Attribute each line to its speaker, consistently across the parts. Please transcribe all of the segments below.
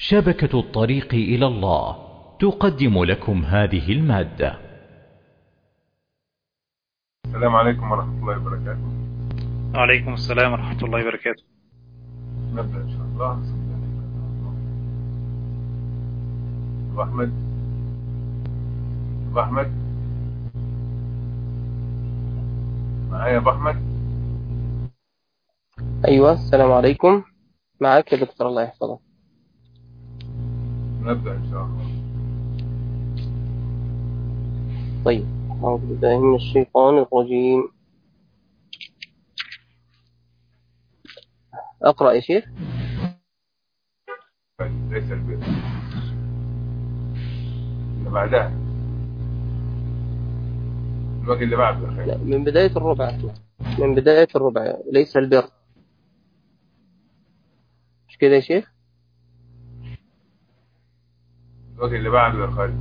Speaker 1: شبكة الطريق إلى الله تقدم لكم هذه المادة
Speaker 2: السلام عليكم ورحمة الله وبركاته
Speaker 3: وعليكم السلام ورحمة الله وبركاته
Speaker 2: نبدأ إن شاء الله أبو أحمد أبو أحمد معايا أبو أحمد
Speaker 4: أيوة السلام عليكم معك يا دكتور الله يحفظك
Speaker 2: نبدأ إن شاء الله
Speaker 4: طيب أعوذ بالله من الشيطان الرجيم أقرأ يا شيخ
Speaker 2: ليس البر اللي بعدها الوجه اللي بعده
Speaker 4: لا
Speaker 2: الخير
Speaker 4: من بداية الربع من بداية الربع ليس البر مش كده يا شيخ
Speaker 2: الوجه اللي بعده يا خالد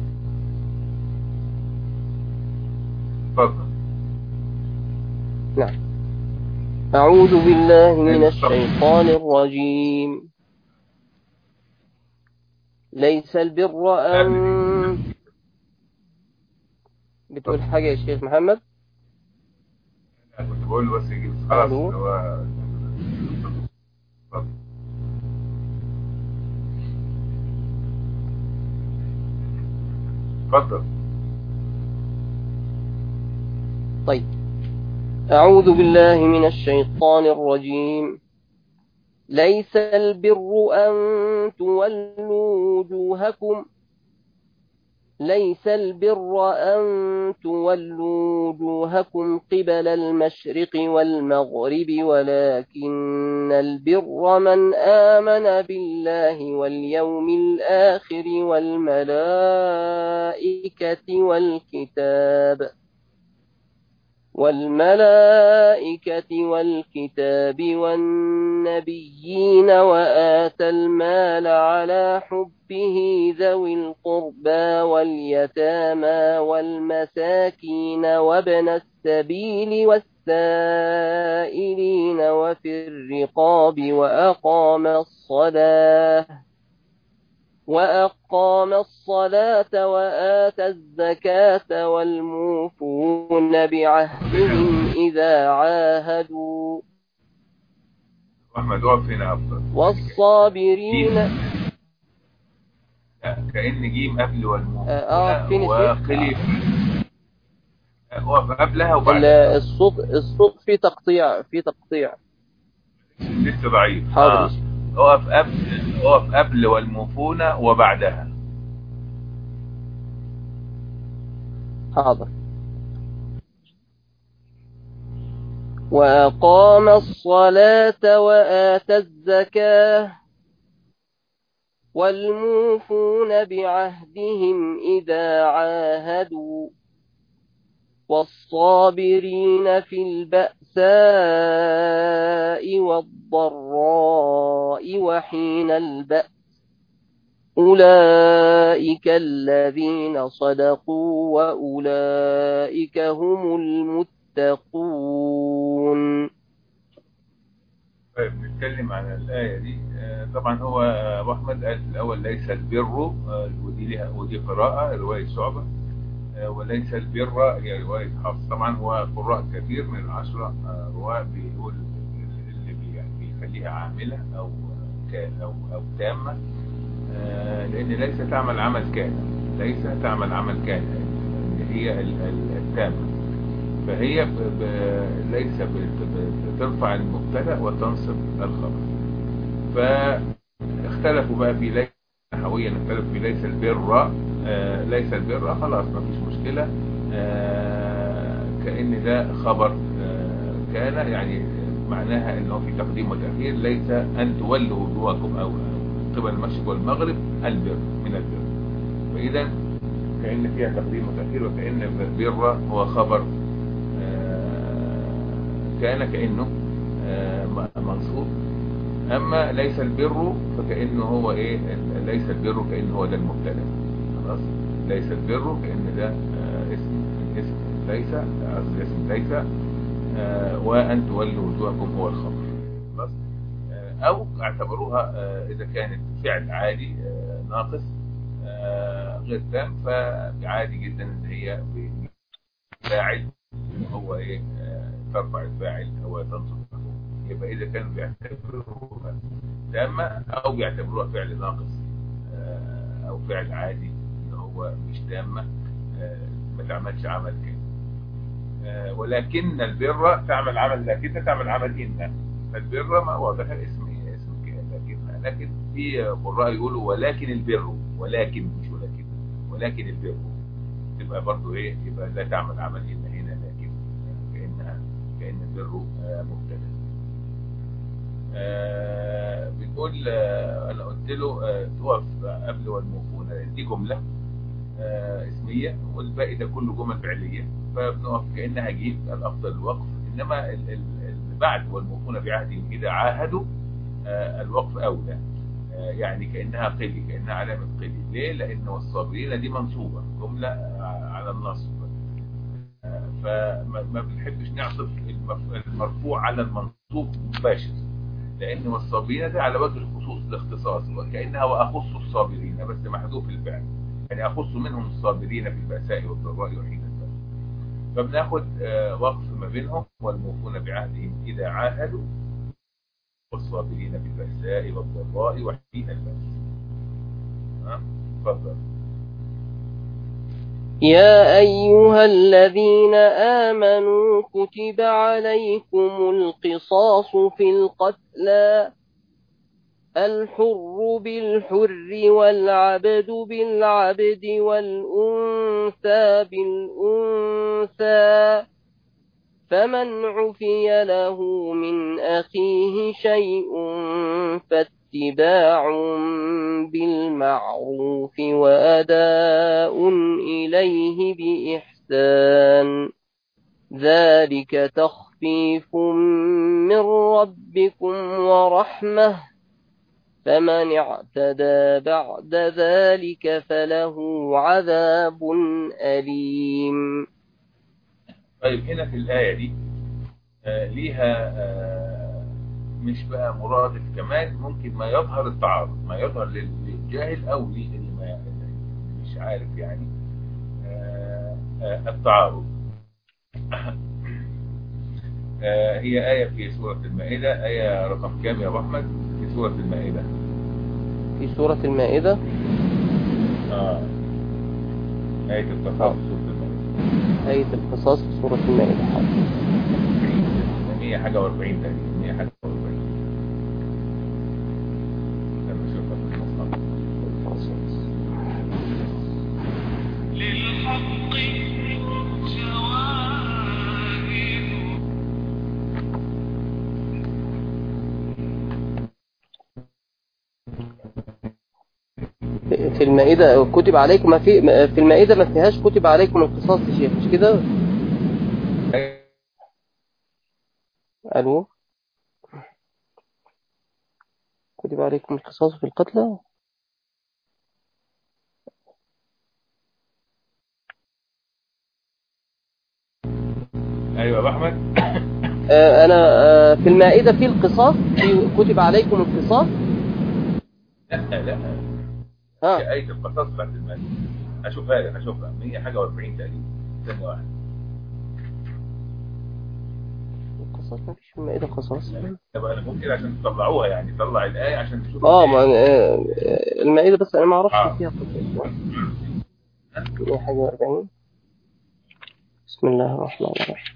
Speaker 2: اتفضل
Speaker 4: نعم أعوذ بالله من الشيطان الرجيم ليس البر أن بتقول حاجة يا شيخ محمد
Speaker 2: أنا كنت بقول له بس يجيب خلاص
Speaker 4: ألو.
Speaker 2: هو اتفضل اتفضل
Speaker 4: طيب أعوذ بالله من الشيطان الرجيم ليس البر أن تولوا وجوهكم ليس البر أن تولوا وجوهكم قبل المشرق والمغرب ولكن البر من آمن بالله واليوم الآخر والملائكة والكتاب والملائكة والكتاب والنبيين وآتى المال على حبه ذوي القربى واليتامى والمساكين وابن السبيل والسائلين وفي الرقاب وأقام الصلاة وأقام الصلاة وآتى الزكاة والموفون بعهدهم إذا عاهدوا
Speaker 2: أحمد اقف هنا أفضل
Speaker 4: والصابرين
Speaker 2: لا، كأن جيم قبل والموت
Speaker 4: آه، فين الشيخ؟
Speaker 2: وخلي اقف قبلها
Speaker 4: ال-
Speaker 2: وبعدها
Speaker 4: الصوت الصوت فيه تقطيع فيه تقطيع
Speaker 2: لسه ضعيف
Speaker 4: حاضر يا
Speaker 2: آه.
Speaker 4: شيخ.
Speaker 2: اقف قبل اقف قبل والموفون وبعدها
Speaker 4: حاضر وأقام الصلاة وآتى الزكاة والموفون بعهدهم إذا عاهدوا والصابرين في البأساء والضراء وحين البأس أولئك الذين صدقوا وأولئك هم المتقون
Speaker 2: طيب نتكلم عن الآية دي آه، طبعا هو آه، أبو أحمد قال في الأول ليس البر آه، ودي لها ودي قراءة رواية شعبة آه، وليس البر هي رواية حفص طبعا هو قراء كثير من العشرة آه، رواة بيقول اللي بي- يعني بيخليها عاملة أو كان أو أو تامة آه، لأن ليس تعمل عمل كان ليس تعمل عمل كان اللي هي ال- ال- التامة فهي ب... ب... ليس ب... ب... بترفع المبتدا وتنصب الخبر فاختلفوا بقى في ليس نحويا اختلفوا في ليس البر آه ليس البر خلاص ما فيش مشكلة آه كأن ده خبر آه كان يعني معناها انه في تقديم وتأخير ليس ان تولوا وجوهكم او قبل المشرق والمغرب البر من البر فإذا كأن فيها تقديم وتأخير وكأن البر هو خبر كان كأنه آه، منصوب أما ليس البر فكأنه هو إيه ليس البر كأنه هو ده المبتدا خلاص ليس البر كأن ده آه، اسم من اسم ليس قصدي اسم ليس آه، وأن تولوا وجوهكم هو الخبر خلاص آه، أو اعتبروها إذا كانت فعل عادي ناقص غير تام فعادي جدا ان هي فاعل هو ايه ترفع الفاعل هو تنصب يبقى اذا كانوا بيعتبروها تامه او بيعتبروها فعل ناقص او فعل عادي ان هو مش تامه ما تعملش عمل كده ولكن البر تعمل عمل لكن تعمل عمل إن فالبر ما واضح اسم اسم كده لكن لكن في قراء يقولوا ولكن البر ولكن مش ولكن ولكن البر تبقى برضه ايه يبقى لا تعمل عمل إن هنا لكن كأنها كأن البر مبتدا آه بيقول آه انا قلت له آه تقف قبل والموفون دي جمله اسمية والباقي ده كله جمل فعلية فبنقف كأنها جيم الأفضل الوقف إنما اللي بعد والموفون بعهدهم إذا عاهدوا الوقف أولى يعني كأنها قلي كأنها علامة قلي ليه؟ لأن والصابرين دي منصوبة جملة على النصب فما بنحبش نعطف المرفوع على المنصوب مباشر لأن والصابرين ده على وجه الخصوص الاختصاص وكأنها وأخص الصابرين بس محذوف الفعل يعني أخص منهم الصابرين في البأساء والضراء وحين البأس فبناخد وقف ما بينهم والموفون بعهدهم إذا عاهدوا والصابرين في البأساء والضراء وحين البأس تفضل
Speaker 4: يا أيها الذين آمنوا كتب عليكم القصاص في القتلى الحر بالحر والعبد بالعبد والأنثى بالأنثى فمن عفي له من أخيه شيء فاتباع بالمعروف وأداء إليه بإحسان ذلك تخفيف من ربكم ورحمة فمن اعتدى بعد ذلك فله عذاب أليم
Speaker 2: طيب هنا في الآية دي آه ليها آه مش بقى مرادف كمان ممكن ما يظهر التعارض ما يظهر للجاهل أو للي مش عارف يعني آه التعارض هي آية في سورة المائدة آية رقم كام يا أبو أحمد في سورة المائدة
Speaker 4: في سورة المائدة
Speaker 2: آه آية القصاص في سورة المائدة
Speaker 4: آية القصاص في سورة المائدة حاضر
Speaker 2: 100 حاجة و40 تقريبا 100 حاجة و40 لما اشوفها في المصحف
Speaker 5: للحق جواب
Speaker 4: في المائدة كتب عليكم ما في في المائدة ما فيهاش كتب عليكم القصاص يا شيخ مش كده؟ ألو كتب عليكم القصاص في القتلى
Speaker 2: أيوة يا أبو أحمد
Speaker 4: آه أنا آه في المائدة في القصاص في كتب عليكم القصاص
Speaker 2: لا لا
Speaker 4: ها
Speaker 2: آية القصاص بتاعت المال أشوفها لك أشوفها 100 حاجة و40 تقريبا ثانية واحدة
Speaker 4: القصاص ما فيش في المائدة قصاص
Speaker 2: طب أنا ممكن عشان تطلعوها يعني طلع الآية عشان تشوف
Speaker 4: اه ما آه، المائدة بس أنا ما
Speaker 2: آه.
Speaker 4: أعرفش فيها قصاص مية حاجة وأربعين بسم الله الرحمن الرحيم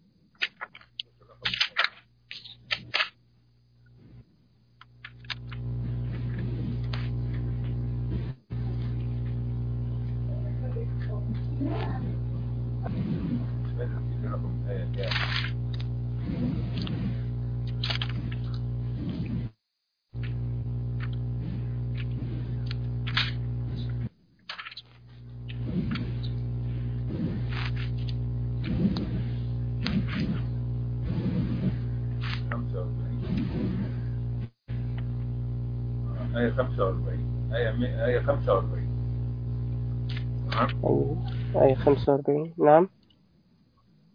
Speaker 2: آية 45 آية مي- آية 45 تمام
Speaker 4: أيوة. آية خمسة وأربعين نعم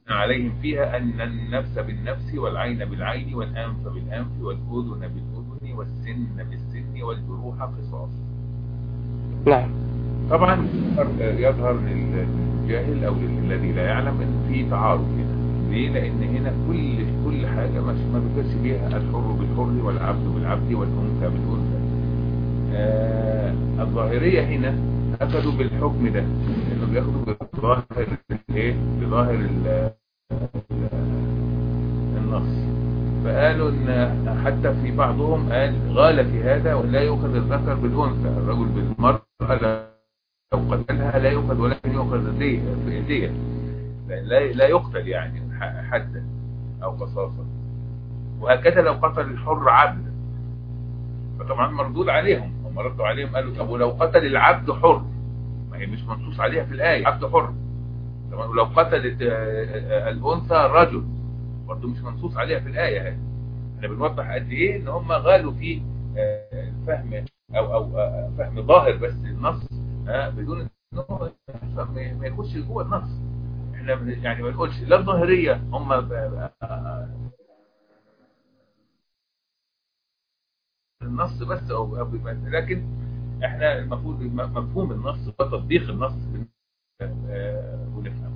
Speaker 2: عليهم فيها أن النفس بالنفس والعين بالعين والأنف بالأنف والأذن بالأذن والسن بالسن والجروح قصاص
Speaker 4: نعم
Speaker 2: طبعا يظهر للجاهل او للذي لا يعلم ان في تعارض هنا ليه لان هنا كل كل حاجه مش ما بيقاس بيها الحر بالحر والعبد بالعبد والانثى بالانثى آه الظاهريه هنا اخذوا بالحكم ده انه بياخدوا بظاهر الايه بظاهر ال- ال- النص فقالوا ان حتى في بعضهم قال غال في هذا ولا يؤخذ الذكر بالانثى الرجل بالمرأة لا- لو قتلها لا يؤخذ ولكن يؤخذ دية في دية لأن لا لا يقتل يعني ح- حدا او قصاصا وهكذا لو قتل الحر عبدا فطبعا مردود عليهم هم ردوا عليهم قالوا طب ولو قتل العبد حر ما هي مش منصوص عليها في الآية عبد حر تمام ولو قتلت آه، آه، الأنثى رجل برضه مش منصوص عليها في الآية هذه احنا بنوضح قد ايه ان هم غالوا في آه، فهم او او آه، فهم ظاهر بس النص آه، بدون ان هو ما ما يخش جوه النص احنا بن- يعني ما نقولش لا الظاهريه هم ب- آه، النص بس او أو بما- لكن احنا المفروض م- مفهوم النص وتطبيق النص آه، ونفهم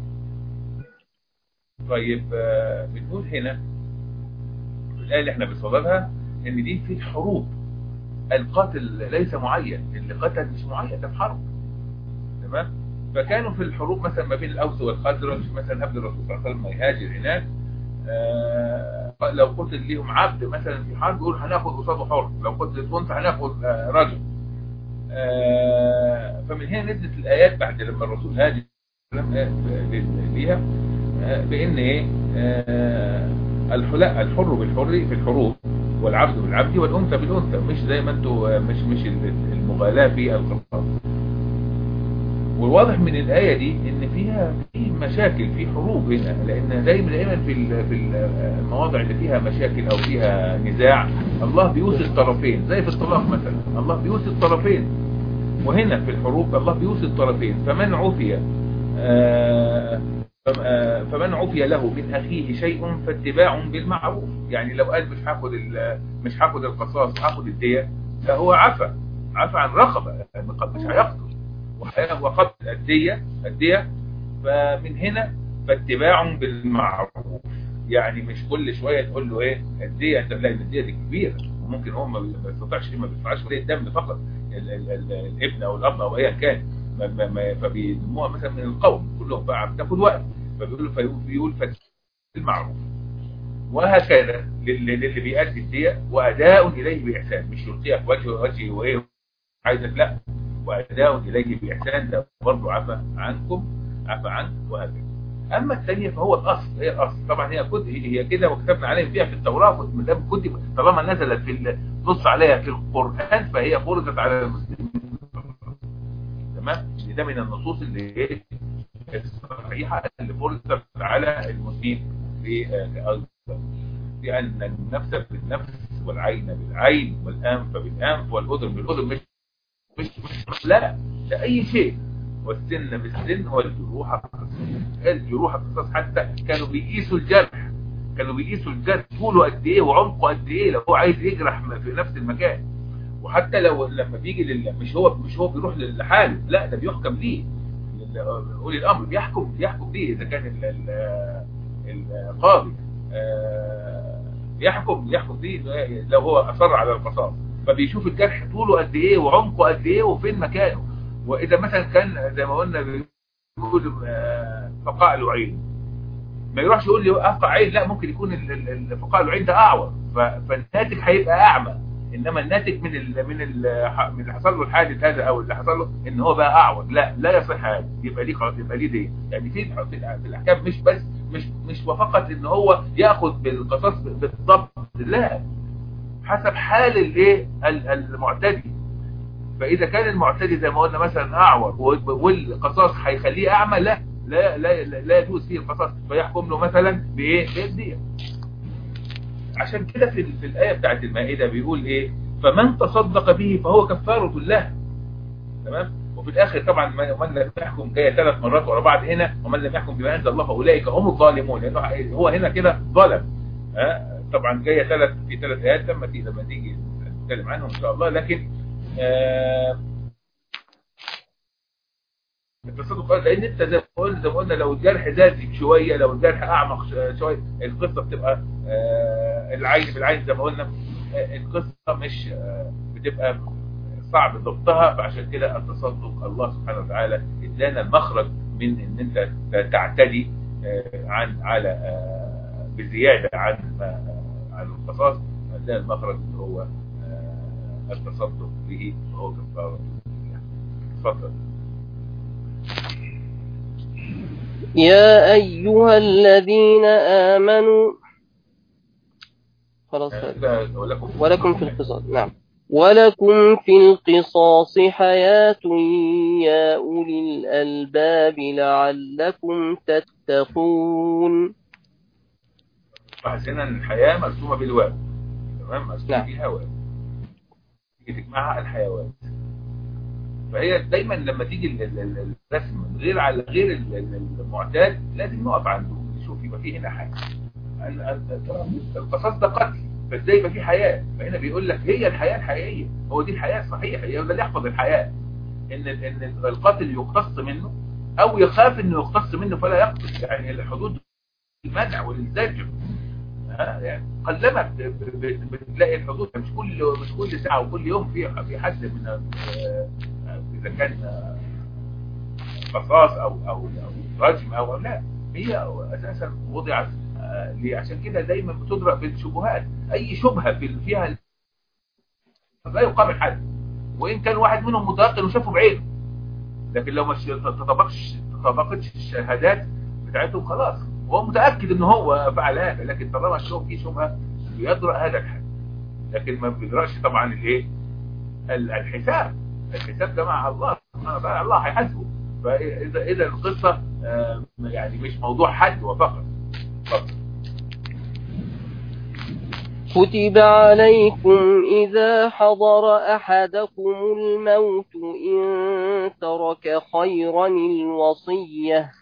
Speaker 2: طيب آه، بنقول هنا في الآية اللي احنا بصددها ان دي في الحروب القاتل ليس معين اللي قتل مش معين ده في حرب تمام فكانوا في الحروب مثلا ما بين الاوس والخزرج مثلا قبل الرسول صلى الله عليه وسلم ما يهاجر هناك آه لو قتل ليهم عبد مثلا في حرب يقول هناخد قصاده حر لو قتلت انثى هناخد آه رجل آه فمن هنا نزلت الايات بعد لما الرسول هاجر ليها آه بان ايه آه الحلاء الحر بالحر في الحروب والعبد بالعبد والانثى بالانثى مش زي ما انتوا مش مش المغالاة في القصاص والواضح من الآية دي ان فيها في مشاكل في حروب هنا لان دايما دايما في ال- في المواضع اللي فيها مشاكل او فيها نزاع الله بيوصي الطرفين زي في الطلاق مثلا الله بيوصي الطرفين وهنا في الحروب الله بيوصي الطرفين فمن عفي آه، فم- آه، فمن عفي له من اخيه شيء فاتباع بالمعروف يعني لو قال مش هاخد ال- مش هاخد القصاص هاخد الدية فهو عفى عفى عن رقبة يعني قد مش هيقتل وحي- وقتل الدية الدية فمن هنا فاتباع بالمعروف يعني مش كل شوية تقول له ايه الدية انت لا الدية دي كبيرة وممكن هو ما بيستطيعش ما بيدفعش وليه الدم فقط ال ال ال الابن او الاب او ايا كان ما- ما- ما- فبيلموها مثلا من القوم كلهم بقى بتاخد وقت فبيقول فبيقول بالمعروف وهكذا للي, للي بيأدي الدية وأداء إليه بإحسان مش يلقيها في وجهه وجهه وإيه عايزك لا وأداء إليه بإحسان ده برضه عفى عنكم عفى عنك وهكذا أما الثانية فهو الأصل هي الأصل طبعا هي كتب هي كده وكتبنا عليهم فيها في التوراة ما دام كتب طالما نزلت في ال- نص عليها في القرآن فهي فرضت على المسلمين تمام ده من النصوص اللي ايه الصحيحة اللي فرضت على المسلمين في آه، لأن النفس بالنفس والعين بالعين والأنف بالأنف والأذن بالأذن مش مش مش لا ده أي شيء والسن بالسن والجروح قصاص الجروح قصاص حتى كانوا بيقيسوا الجرح كانوا بيقيسوا الجرح طوله قد ايه وعمقه قد ايه لو هو عايز يجرح في نفس المكان وحتى لو لما بيجي لل... مش هو مش هو بيروح لحاله لا ده بيحكم ليه لل- اولي الامر بيحكم بيحكم ليه اذا كان ال... ال... القاضي آه، يحكم يحكم ليه لو هو اصر على القصاص فبيشوف الجرح طوله قد ايه وعمقه قد ايه وفين مكانه واذا مثلا كان زي ما قلنا بيقول آه، فقاع العين ما يروحش يقول لي افقع عين لا ممكن يكون ال- ال- ال- فقاع العين ده اعور ف- فالناتج هيبقى اعمى انما الناتج من ال من ال من اللي حصل له الحادث هذا او اللي حصل له ان هو بقى اعور لا لا يصح هذا يبقى ليه خلاص يبقى ليه دي يعني في في الأ- في الاحكام مش بس مش مش فقط ان هو ياخذ بالقصاص بالضبط لا حسب حال الايه ال- المعتدي فاذا كان المعتدي زي ما قلنا مثلا اعور و- والقصاص هيخليه اعمى لا لا لا لا, لا يجوز فيه القصاص فيحكم له مثلا بايه بالديه عشان كده في, في الايه بتاعت المائده بيقول ايه فمن تصدق به فهو كفاره له تمام وفي الاخر طبعا من من لم يحكم جايه ثلاث مرات ورا بعض هنا ومن لم يحكم بما انزل الله فاولئك هم الظالمون لانه هو هنا كده ظلم ها طبعا جايه ثلاث في ثلاث ايات لما تيجي لما تيجي نتكلم عنهم ان شاء الله لكن آه التصدق لان انت زي ما قلنا زي ما قلنا لو الجرح زاد شويه لو الجرح اعمق شويه القصه بتبقى آه العين بالعين زي ما قلنا آه القصه مش آه بتبقى صعب ضبطها فعشان كده التصدق الله سبحانه وتعالى ادانا المخرج من ان انت تعتدي عن على بزياده عن عن القصاص ادانا المخرج اللي هو التصدق به وهو كفاره تفضل
Speaker 4: يا أيها الذين آمنوا خلاص
Speaker 2: ولكم
Speaker 4: ولكم في القصاص نعم ولكم في القصاص حياة يا أولي الألباب لعلكم تتقون
Speaker 2: فحسنا الحياة مرسومة بالواو تمام مرسومة
Speaker 4: نعم.
Speaker 2: فيها واو تيجي تجمعها الحيوات فهي دايما لما تيجي ال- ال- ال- الرسم من غير على غير ال- ال- المعتاد لازم نقف عنده نشوف يبقى فيه هنا حاجه ال- ال- القصاص ده قتل فازاي يبقى فيه حياه فهنا بيقول لك هي الحياه الحقيقيه هو دي الحياه الصحيحه هي ده اللي يحفظ الحياه ان ال- ان القاتل يقتص منه او يخاف انه يقتص منه فلا يقتص يعني الحدود المنع والزجر ها، يعني قلما ب- ب- ب- بتلاقي الحدود مش كل مش كل ساعه وكل يوم في في حد من آه، اذا كان آه، قصاص او او او رجم او لا هي اساسا وضعت آه، ليه عشان كده دايما بتدرأ بالشبهات اي شبهه في فيها لا يقام الحد وان كان واحد منهم متيقن وشافه بعينه لكن لو مش تطابقش تطابقتش الشهادات بتاعتهم خلاص هو متاكد ان هو فعل هذا لكن طالما الشوف فيه شبهه بيدرأ هذا الحد لكن ما بيدرأش طبعا الايه ال- الحساب الحساب ده مع الله سبحانه وتعالى الله هيحاسبه فاذا اذا القصه آه، يعني مش موضوع حد وفقط اتفضل.
Speaker 4: كتب عليكم إذا حضر أحدكم الموت إن ترك خيرا الوصية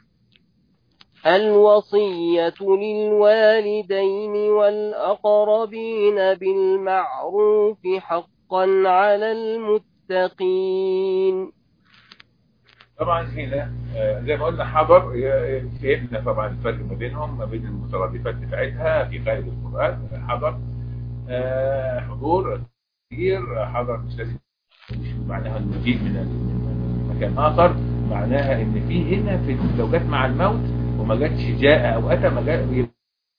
Speaker 4: الوصية للوالدين والأقربين بالمعروف حقا على المتقين
Speaker 2: طبعا هنا آه، زي ما قلنا حضر آه، فهمنا طبعا الفرق ما بينهم ما بين المترادفات بتاعتها في قاعدة القرآن حضر آه، حضور كثير حضر مش لازم مش معناها انه يجيب من من مكان اخر معناها ان في هنا في لو جت مع الموت وما جاتش جاء او اتى ما جاء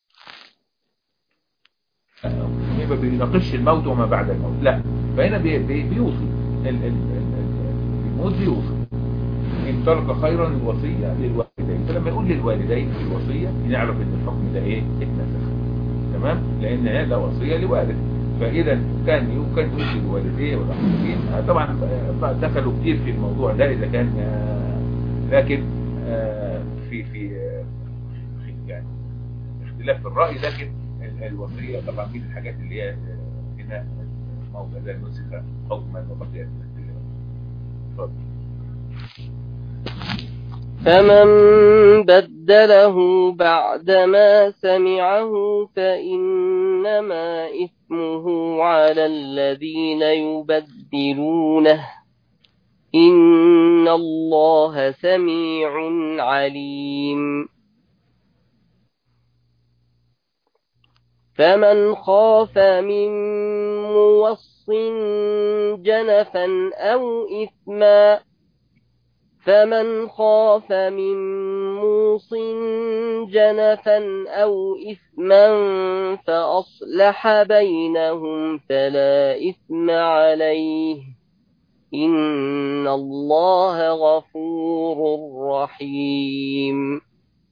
Speaker 2: يبقى بيناقش الموت وما بعد الموت لا فهنا بي- بي- بيوصي ال- ال- ال- ال- الموت بيوصي إن ترك خيرا الوصية للوالدين فلما يقول للوالدين في الوصية نعرف ان الحكم ده ايه اتنسخ تمام لان هذا وصية لوالد فاذا كان يمكن يوصي الوالدين والاخرين آه، طبعا آه، دخلوا كتير في الموضوع ده اذا كان آه، لكن آه، في في آه، في يعني اختلاف في الرأي لكن ال- الوصية طبعا من الحاجات اللي هي آه، هنا موضع ده نسخ حكما وبقيت الاختلاف اتفضل
Speaker 4: فمن بدله بعدما سمعه فإنما إثمه على الذين يبدلونه إن الله سميع عليم فمن خاف من موص جنفا أو إثما فمن خاف من موص جنفا أو إثما فأصلح بينهم فلا إثم عليه إن الله غفور رحيم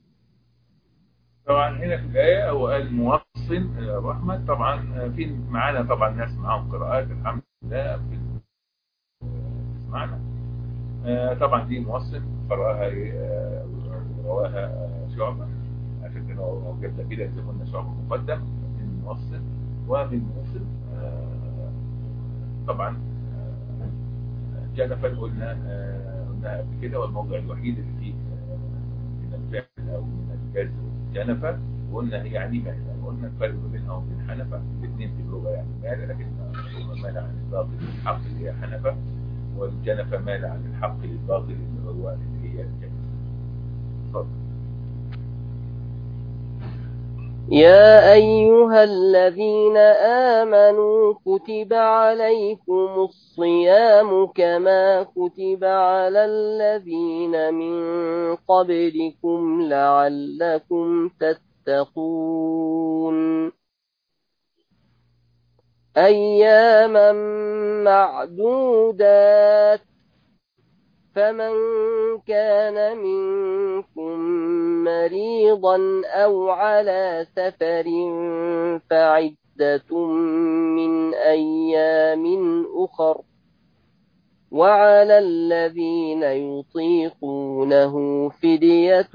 Speaker 2: طبعا هنا في الآية هو قال موصن الرحمة طبعا في معانا طبعا ناس معاهم قراءات الحمد لله في معنا آه، طبعا دي موصن قرأها آه، رواها آه، شعبة عشان كده هو جبنا كده زي ما قلنا شعبة مقدم من موصن ومن موصل آه، طبعا آه، جنفا قلنا آه، قلنا قبل كده والموضع الوحيد اللي فيه آه، من الفعل او من الجزم جنفة وقلنا هي يعني مهلة قلنا الفرق ما بينها وبين حنفة الاثنين في اللغة يعني مهلة لكن ثم مال عن الباطل للحق اللي هي حنفة والجنفة مال عن الحق للباطل اللي هو اللي هي الجنة اتفضل
Speaker 4: يا أيها الذين آمنوا كتب عليكم الصيام كما كتب على الذين من قبلكم لعلكم تتقون أياما معدودات فمن كان منكم مريضا أو على سفر فعدة من أيام أخر وعلى الذين يطيقونه فدية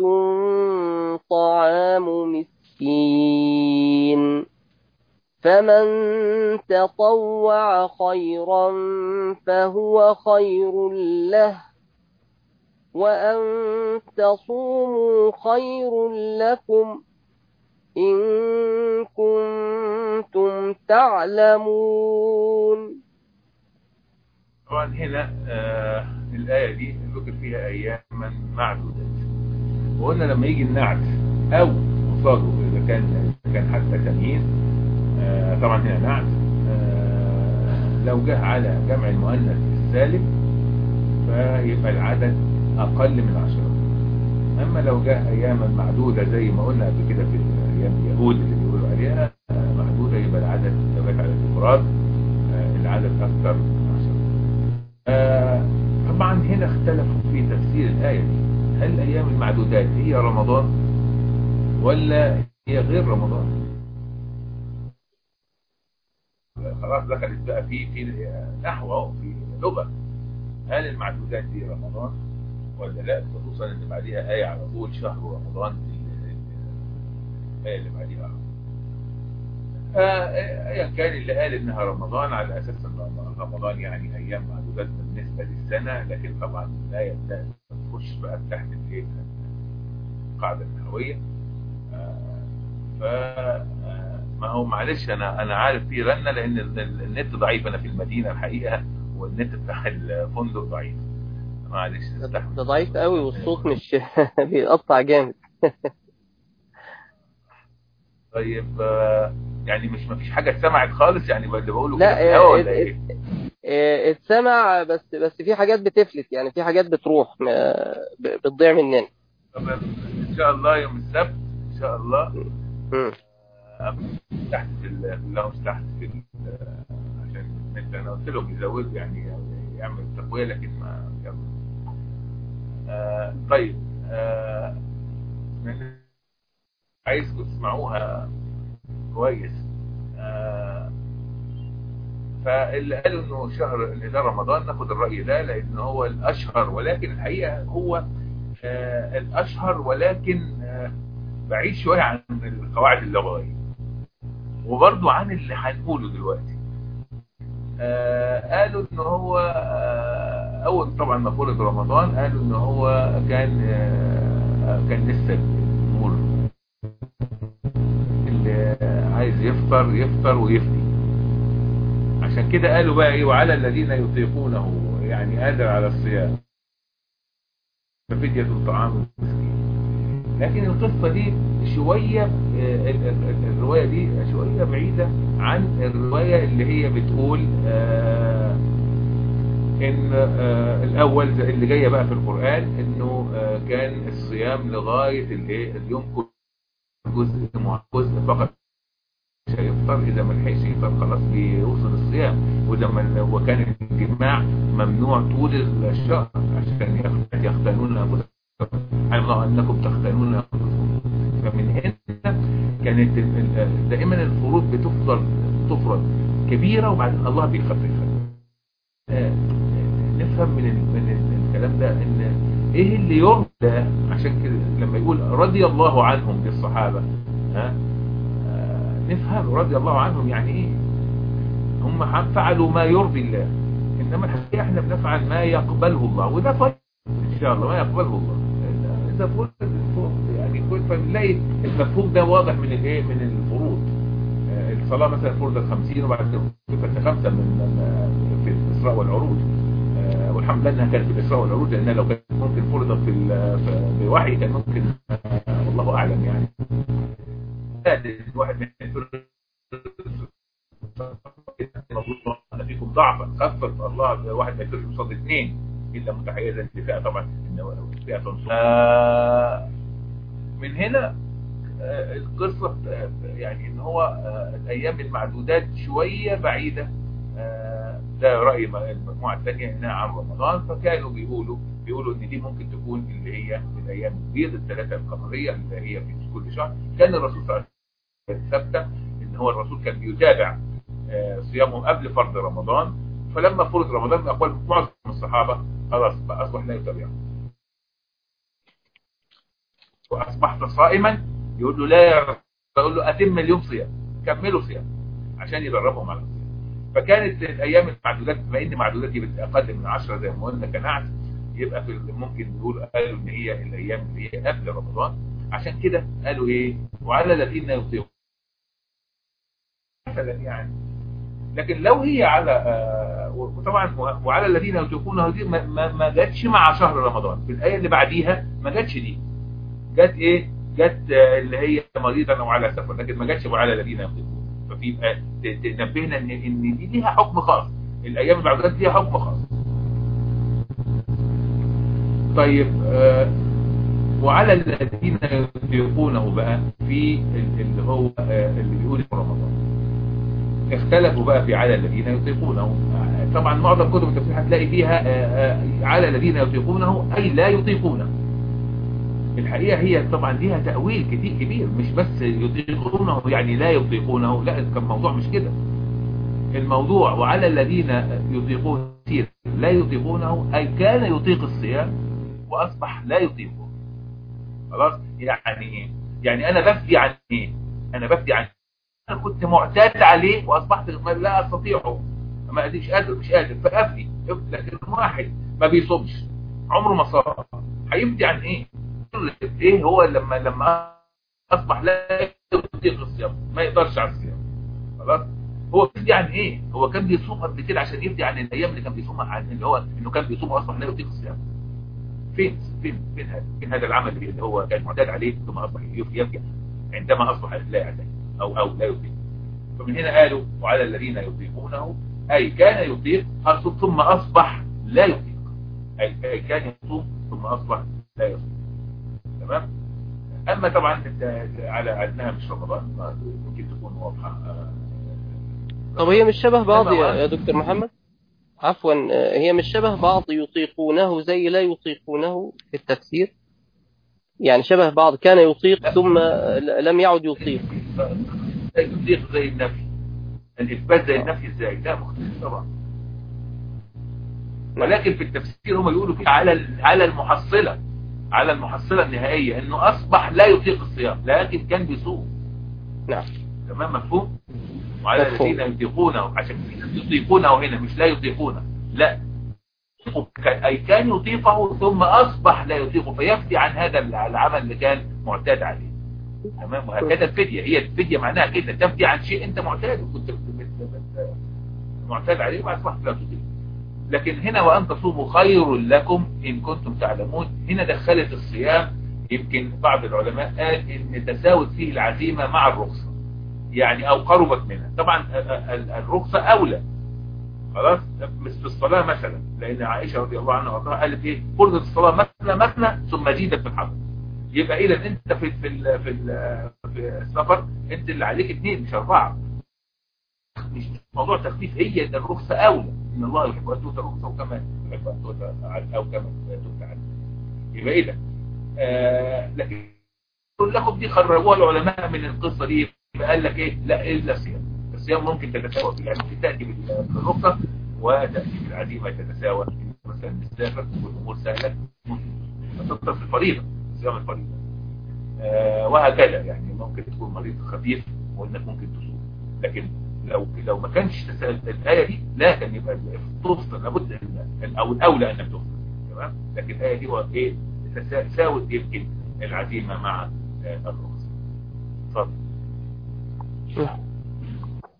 Speaker 4: طعام مسكين فمن تطوع خيرا فهو خير له وأن تصوموا خير لكم إن كنتم تعلمون
Speaker 2: طبعا هنا آه الآية دي ذكر فيها أياما معدودات وقلنا لما يجي النعت أو قصاده إذا كان كان حتى تمييز آه طبعا هنا نعت آه لو جه على جمع المؤنث السالم فيبقى العدد أقل من عشرة أما لو جاء أياما معدودة زي ما قلنا قبل كده في أيام اليهود اللي بيقولوا عليها معدودة يبقى العدد لو جت على الإفراد العدد أكثر من عشرة طبعا هنا اختلفوا في تفسير الآية دي هل أيام المعدودات هي رمضان ولا هي غير رمضان خلاص دخلت بقى في في نحو أو في لغة هل المعدودات دي رمضان ولا لا خصوصا ان بعديها آية على طول شهر رمضان الآية اللي بعديها ايا كان اللي قال انها رمضان على اساس ان رمضان يعني ايام معدودات بالنسبة للسنة لكن طبعا الآية تخش بقى تحت الايه القاعدة النحوية ف ما هو معلش انا انا عارف في رنة لان النت ضعيف انا في المدينة الحقيقة والنت بتاع الفندق ضعيف معلش
Speaker 4: ده ضعيف قوي والصوت مش بيقطع جامد
Speaker 2: طيب يعني مش مفيش حاجة اتسمعت خالص يعني اللي بقوله
Speaker 4: لا
Speaker 2: كده في ولا ايه
Speaker 4: اتسمع بس بس في حاجات بتفلت يعني في حاجات بتروح بتضيع مننا
Speaker 2: طب ان شاء الله يوم السبت ان شاء الله
Speaker 4: م.
Speaker 2: تحت في اللهم تحت في عشان النت انا قلت لهم يزودوا يعني يعمل تقوية لكن ما يلا آه طيب آه عايزكم تسمعوها كويس آه فاللي قالوا انه شهر ان ده رمضان ناخد الرأي ده لان هو الاشهر ولكن الحقيقة هو آه الاشهر ولكن آه بعيد شوية عن القواعد اللغوية وبرضو عن اللي هنقوله دلوقتي آه قالوا ان هو آه اول طبعا ما فرض رمضان قالوا ان هو كان آه كان لسه الامور اللي عايز يفطر يفطر ويفطي عشان كده قالوا بقى ايه وعلى الذين يطيقونه يعني قادر على الصيام ففدية الطعام المسكين لكن القصة دي شوية الرواية دي شوية بعيدة عن الرواية اللي هي بتقول آه ان آه الاول اللي جاية بقى في القرآن انه آه كان الصيام لغاية اليوم جزء جزء فقط مش هيفطر اذا ما لحقش يفطر خلاص بيوصل الصيام واذا ما وكان الجماع ممنوع طول الشهر عشان يختنون انفسهم علم الله انكم تختنون انفسكم فمن هنا كانت دائما الفروض بتفضل تفرض كبيره وبعدين الله بيخففها نفهم من من الكلام ده ان ايه اللي يرضى عشان كده لما يقول رضي الله عنهم للصحابه ها نفهم رضي الله عنهم يعني ايه هم فعلوا ما يرضي الله انما الحقيقه احنا بنفعل ما يقبله الله وده طيب ان شاء الله ما يقبله الله اذا قلت يعني كنت فنلاقي المفهوم ده واضح من الايه من الفروض الصلاة مثلا فرضت 50 وبعد كده فرضت خمسة من في الإسراء والعروج آه، والحمد لله انها كانت في الإسراء والعروج لأنها لو كانت ممكن فرضت في ال- في- في وحي كان ممكن آه، والله أعلم يعني الواحد من الموضوع أن فيكم ضعفا خفف الله واحد ما يقدرش يصلي اثنين إلا متحيزا لفئة طبعا إنه فئة تنصر آه، من هنا آه، القصة آه، يعني ان هو آه، الايام المعدودات شوية بعيدة آه، ده رأي م- المجموعة الثانية انها عن رمضان فكانوا بيقولوا بيقولوا ان دي ممكن تكون اللي هي الايام البيض الثلاثة القمرية اللي هي في كل شهر كان الرسول صلى الله عليه وسلم ثابتة ان هو الرسول كان بيتابع آه، صيامهم قبل فرض رمضان فلما فرض رمضان اقوال معظم الصحابة خلاص بقى اصبح لا يتابعهم واصبحت صائما يقول له لا يا رب. يقول له اتم اليوم صيام كملوا صيام عشان يدربهم على الصيام فكانت الايام المعدودات بما ان معدودات دي اقل من 10 زي ما قلنا كنعت يبقى في ممكن نقول قالوا ان هي الايام اللي هي قبل رمضان عشان كده قالوا ايه وعلى الذين يطيقون مثلا يعني لكن لو هي على آه، وطبعا وعلى الذين يطيقونه دي ما, ما, ما جاتش مع شهر رمضان في الايه اللي بعديها ما جاتش دي جت ايه جت آه، اللي هي مريضا او على سفر لكن ما جاتش وعلى الذين يطيقون ففي يبقى ت- تنبهنا ان ان دي ليها حكم خاص الايام المعدودات ليها حكم خاص طيب آه، وعلى الذين يطيقونه بقى في ال- اللي هو آه، اللي بيقول في رمضان اختلفوا بقى في على الذين يطيقونه آه، طبعا معظم كتب التفسير هتلاقي فيها آه، آه، على الذين يطيقونه اي لا يطيقونه الحقيقة هي طبعا ليها تأويل كتير كبير مش بس يطيقونه يعني لا يطيقونه لا كان الموضوع مش كده الموضوع وعلى الذين يطيقون كثير لا يطيقونه أي كان يطيق الصيام وأصبح لا يطيقه خلاص يعني إيه يعني أنا بفتي عن إيه أنا بفتي عن أنا كنت معتاد عليه وأصبحت لا أستطيعه ما أديش قادر مش قادر فأفتي لكن واحد ما بيصومش عمره ما صام هيفتي عن إيه ايه هو لما لما اصبح لا يطيق الصيام ما يقدرش على الصيام خلاص هو بيفتي عن ايه هو كان بيصوم قبل كده عشان يفتي عن الايام اللي كان بيصومها عن اللي هو انه كان بيصوم واصبح لا يطيق الصيام فين فين فين هذا فين هذا العمل اللي هو كان معتاد عليه ثم اصبح يفتي عندما اصبح لا يعتاد او او لا يطيق فمن هنا قالوا وعلى الذين يطيقونه اي كان يطيق ثم اصبح لا يطيق اي أي كان يصوم ثم اصبح لا يصوم تمام اما طبعا انت على انها مش رمضان ممكن تكون واضحه آه،
Speaker 4: طب هي مش شبه بعض
Speaker 2: أما
Speaker 4: يا
Speaker 2: وأن-
Speaker 4: يا دكتور محمد عفوا آه، هي مش شبه بعض يطيقونه زي لا يطيقونه في التفسير يعني شبه بعض كان يطيق
Speaker 2: لا.
Speaker 4: ثم ل- لم يعد يطيق
Speaker 2: يطيق زي النفي الاثبات زي النفي ازاي لا مختلف طبعا ولكن في التفسير هم يقولوا فيه على ال- على المحصله على المحصله النهائيه انه اصبح لا يطيق الصيام لكن كان بيصوم
Speaker 4: نعم
Speaker 2: تمام مفهوم وعلى
Speaker 4: مفهوم.
Speaker 2: الذين يطيقونه عشان في ناس يطيقونه هنا مش لا يطيقونه لا كان- أي كان يطيقه ثم أصبح لا يطيقه فيفتي عن هذا العمل اللي كان معتاد عليه تمام وهكذا الفدية هي الفدية معناها كده تفتي عن شيء أنت معتاد كنت بت- بت- بت- معتاد عليه وأصبحت لا تطيق لكن هنا وأن تصوموا خير لكم إن كنتم تعلمون هنا دخلت الصيام يمكن بعض العلماء قال إن تساوت فيه العزيمة مع الرخصة يعني أو قربت منها طبعا ال- ال- الرخصة أولى خلاص مش في الصلاة مثلا لأن عائشة رضي الله عنها وارضاها قالت إيه فرضت الصلاة مثنى مثنى ثم زيدت في الحضر يبقى إذا أنت في في ال في, ال في السفر أنت اللي عليك اثنين مش أربعة مش موضوع تخفيف هي ده الرخصة أولى إن الله يحب أن تؤتى الرخصة وكما يحب أن تؤتى عن- أو كما تؤتى عنه يبقى إذا آه لكن كل لكم دي خرجوها العلماء من القصة دي قال لك إيه لا إلا الصيام الصيام ممكن تتساوى في العلم تأتي بال- بالرخصة وتأتي بالعزيمة تتساوى مثلا بالسافر والأمور سهلة ممكن تفطر في الفريضة صيام الفريضة آه وهكذا يعني ممكن تكون مريض خفيف وانك ممكن تصوم لكن لو لو ما كانش تسا- الآية دي لا كان يبقى تفطر لابد إن- او الاولى انك تفطر تمام لكن الآية دي هو ايه تسا- تساوت يمكن العزيمة مع آه الرخصة اتفضل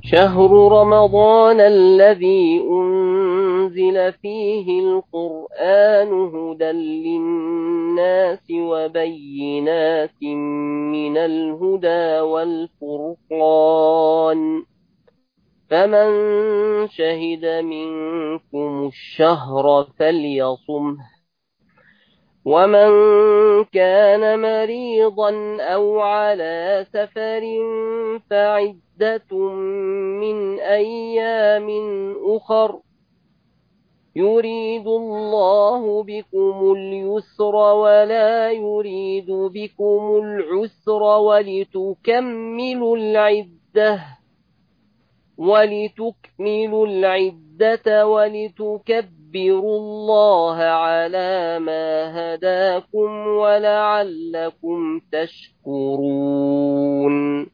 Speaker 4: شهر رمضان الذي أنزل فيه القرآن هدى للناس وبينات من الهدى والفرقان فمن شهد منكم الشهر فليصمه ومن كان مريضا أو على سفر فعدة من أيام أخر يريد الله بكم اليسر ولا يريد بكم العسر ولتكملوا العدة ولتكملوا العدة ولتكبروا الله على ما هداكم ولعلكم تشكرون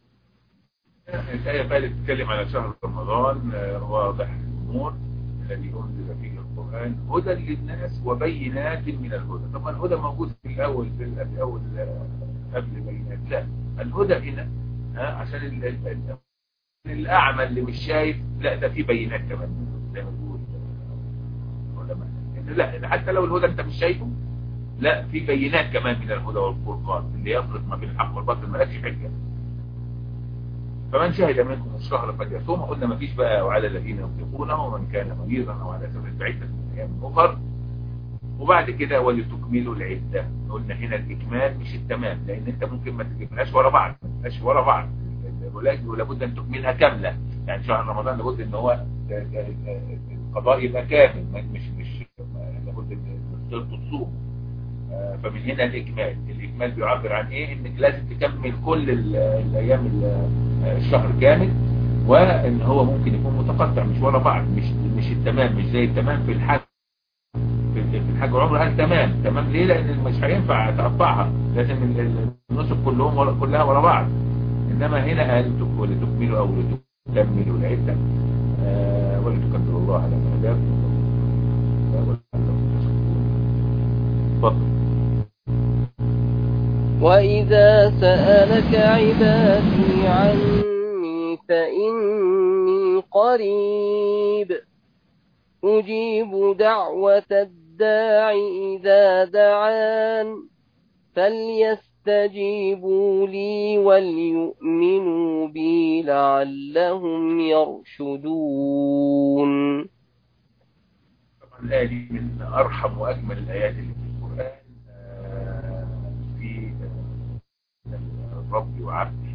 Speaker 2: الآية بقى بتتكلم على شهر رمضان واضح الأمور الذي أنزل فيه القرآن هدى للناس وبينات من الهدى طبعا الهدى موجود في الأول في الأول قبل بينات لا الهدى هنا عشان ال ال الأعمى اللي مش شايف لا ده في بينات كمان زي ما بيقول العلماء لا حتى لو الهدى انت مش شايفه لا في بينات كمان من الهدى والفرقان اللي يفرق ما بين الحق والباطل ما لكش حجه فمن شهد منكم الشهر فليصوم قلنا ما فيش بقى وعلى الذين يطيقونه ومن كان مريضا او على سبيل بعيدا من ايام اخر وبعد كده ولتكملوا العده قلنا هنا الاكمال مش التمام لان انت ممكن ما تجيبهاش ورا بعض ما تبقاش ورا بعض ولابد ان تكملها كامله يعني شهر رمضان لابد ان هو القضاء يبقى كامل مش مش لابد ان تصوم فمن هنا الاكمال الاكمال بيعبر عن ايه انك لازم تكمل كل الايام الشهر كامل وان هو ممكن يكون متقطع مش ورا بعض مش مش التمام مش زي التمام في الحج في الحج وعمره قال تمام تمام ليه لان مش هينفع تقطعها لازم النسك كلهم ورا كلها ورا بعض انما هنا قال ولتكملوا او لتكملوا العده آه ولتكبروا الله على ما هداكم تفضل
Speaker 4: وإذا سألك عبادي عني فإني قريب أجيب دعوة الداع إذا دعان فليستجيبوا لي وليؤمنوا بي لعلهم يرشدون
Speaker 2: طبعا الآية دي من أرحم وأجمل الآيات اللي في القرآن في الرب وعبدي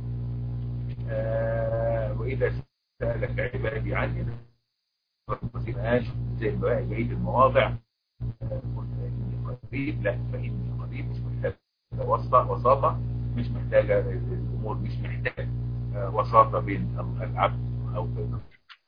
Speaker 2: وإذا سألك عبادي عني ما سمعهاش زي بقية المواضع قلت إني قريب لا فإني قريب مش محتاج وسطة وساطة مش محتاجة الأمور مش محتاج وساطة بين العبد أو بين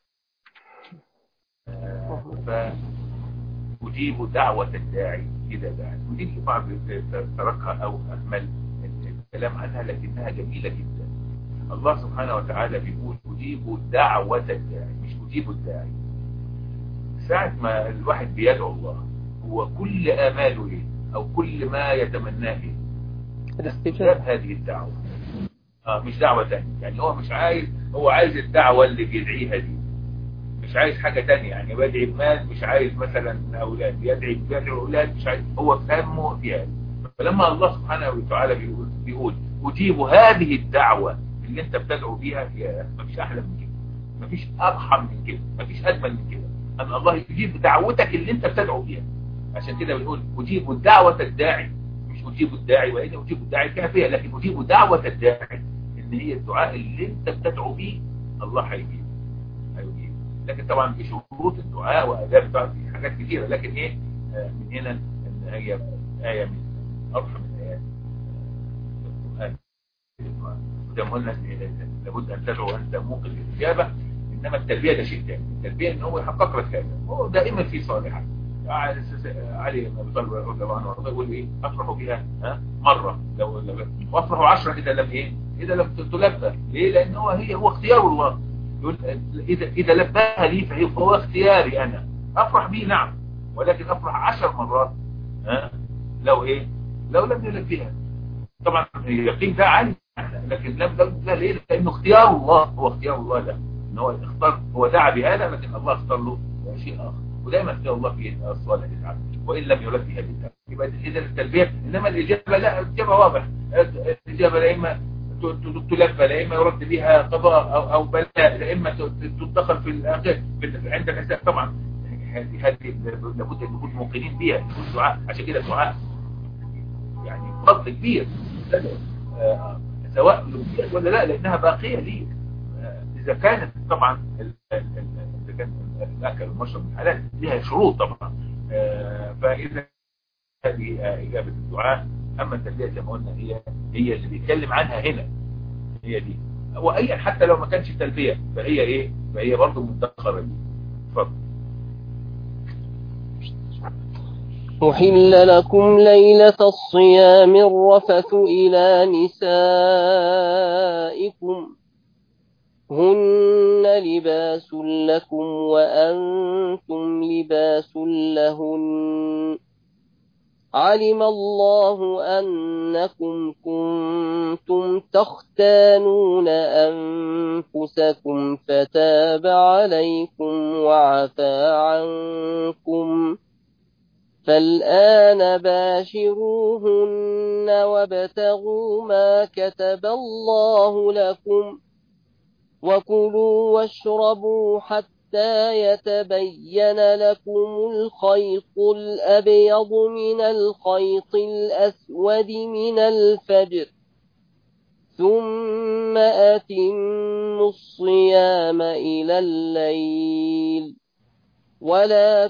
Speaker 2: فأجيب دعوة الداعي إذا دعا ودي البعض تركها أو أهمل الكلام عنها لكنها جميلة جدا الله سبحانه وتعالى بيقول أجيب دعوة الداعي مش أجيب الداعي ساعة ما الواحد بيدعو الله هو كل آماله إيه أو كل ما يتمناه إيه استجاب هذه الدعوة آه مش دعوة تانية يعني هو مش عايز هو عايز الدعوة اللي بيدعيها دي مش عايز حاجة تانية يعني بدعي بمال مش عايز مثلا أولاد يدعي بيدعي أولاد مش عايز هو فهمه فيها فلما الله سبحانه وتعالى بيقول, بيقول أجيب هذه الدعوة اللي انت بتدعو بيها يا مفيش أحلى من كده مفيش أرحم من كده مفيش أجمل من كده أن الله يجيب دعوتك اللي انت بتدعو بيها عشان كده بنقول أجيب دعوة الداعي مش أجيب الداعي وإن أجيب الداعي كافية لكن أجيب دعوة الداعي إن هي الدعاء اللي انت بتدعو بيه الله هيجيب هيجيب لكن طبعا في شروط الدعاء وآداب الدعاء في حاجات كثيرة لكن ايه آه من هنا ان هي آية من أرحم الآيات القرآن وزي ما قلنا لابد أن تدعو أنت موقن للإجابة إنما التربية ده شيء ثاني التربية إن هو يحقق لك هذا هو دائما في صالحة علي بن ابي طالب رضي الله عنه يقول ايه افرح بها ها مره لو لو وافرح عشرة اذا لم ايه اذا لم تلبى ليه لان هو هي هو اختيار الله يقول اذا اذا لباها لي فهي فهو اختياري انا افرح به نعم ولكن افرح عشر مرات ها لو ايه لو لم يلبيها طبعا اليقين ده عالي لكن لم لا ليه لانه اختيار الله هو اختيار الله ده ان هو اختار هو دعا بهذا لكن الله اختار له شيء اخر ودائما اختيار الله في الصالح للعبد وان لم يرد بها لله يبقى اذا التلبيه انما الاجابه لا الاجابه واضح الاجابه لا اما تلبى لا اما يرد بها قضاء او او بلاء لا اما تدخل في الاخر عند الحساب طبعا هذه هذه لابد ان نكون موقنين بها نكون دعاء عشان كده دعاء يعني فضل كبير آه، سواء لبيت ولا لا لانها باقيه لي آه، اذا كانت طبعا اذا كان الاكل والمشرب الحلال لها شروط طبعا آه، فاذا هذه اجابه الدعاء اما التلبيه زي ما قلنا هي هي اللي بيتكلم عنها هنا هي دي وايا حتى لو ما كانش تلبيه فهي ايه فهي برضه مدخره دي اتفضل
Speaker 4: أحل لكم ليلة الصيام الرفث إلى نسائكم هن لباس لكم وأنتم لباس لهن علم الله أنكم كنتم تختانون أنفسكم فتاب عليكم وعفى عنكم فالآن باشروهن وابتغوا ما كتب الله لكم وكلوا واشربوا حتى يتبين لكم الخيط الأبيض من الخيط الأسود من الفجر ثم أتموا الصيام إلى الليل ولا